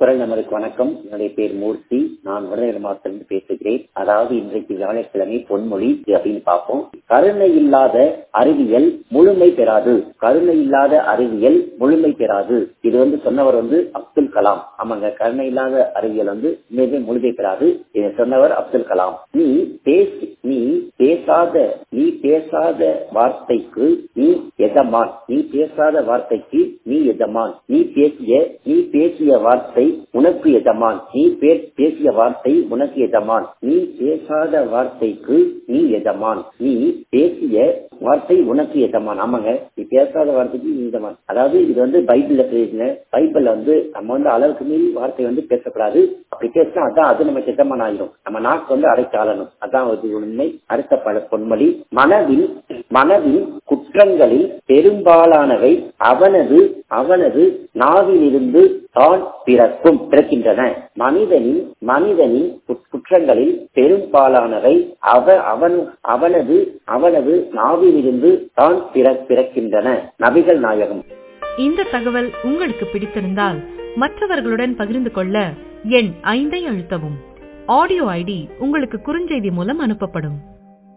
குரல் நமருக்கு வணக்கம் என்னுடைய பேர் மூர்த்தி நான் விருதுநகர் மாவட்டத்திலிருந்து பேசுகிறேன் அதாவது இன்றைக்கு வியாழக்கிழமை பொன்மொழி அப்படின்னு பார்ப்போம் கருணை இல்லாத அறிவியல் முழுமை பெறாது கருணை இல்லாத அறிவியல் முழுமை பெறாது இது வந்து சொன்னவர் வந்து அப்துல் கலாம் ஆமாங்க கருணை இல்லாத அறிவியல் வந்து உண்மையுமே முழுமை பெறாது இதை சொன்னவர் அப்துல் கலாம் நீ பேசி நீ பேசாத நீ பேசாத வார்த்தைக்கு நீ எஜமான் நீ பேசாத வார்த்தைக்கு நீ எஜமான் நீ பேசிய நீ பேசிய வார்த்தை உனக்கு எஜமான் நீ பேசிய வார்த்தை உனக்கு எஜமான் நீ பேசாத வார்த்தைக்கு நீ எஜமான் நீ பேசிய வார்த்தை உனக்கு எஜமான் ஆமாங்க நீ பேசாத வார்த்தைக்கு நீ எஜமான் அதாவது இது வந்து பைபிள்ல பேசுங்க பைபிள்ல வந்து நம்ம வந்து அளவுக்கு மீறி வார்த்தை வந்து பேசக்கூடாது அப்படி பேசினா அதான் அது நம்ம எஜமான் ஆயிரும் நம்ம நாக்கு வந்து அடைச்சாளணும் அதான் ஒரு உண்மை அடுத்த பல பொன்மொழி மனதில் மனதில் குற்றங்களில் பெரும்பாலானவை அவனது அவனது நாவிலிருந்து தான் பிறக்கும் பிறக்கின்றன மனிதனின் மனிதனின் குற்றங்களில் பெரும்பாலானவை அவ அவன் அவனது அவனது நாவிலிருந்து தான் பிற பிறக்கின்றன நபிகள் நாயகம் இந்த தகவல் உங்களுக்கு பிடித்திருந்தால் மற்றவர்களுடன் பகிர்ந்து கொள்ள எண் ஐந்தை அழுத்தவும் ஆடியோ ஐடி உங்களுக்கு குறுஞ்செய்தி மூலம் அனுப்பப்படும்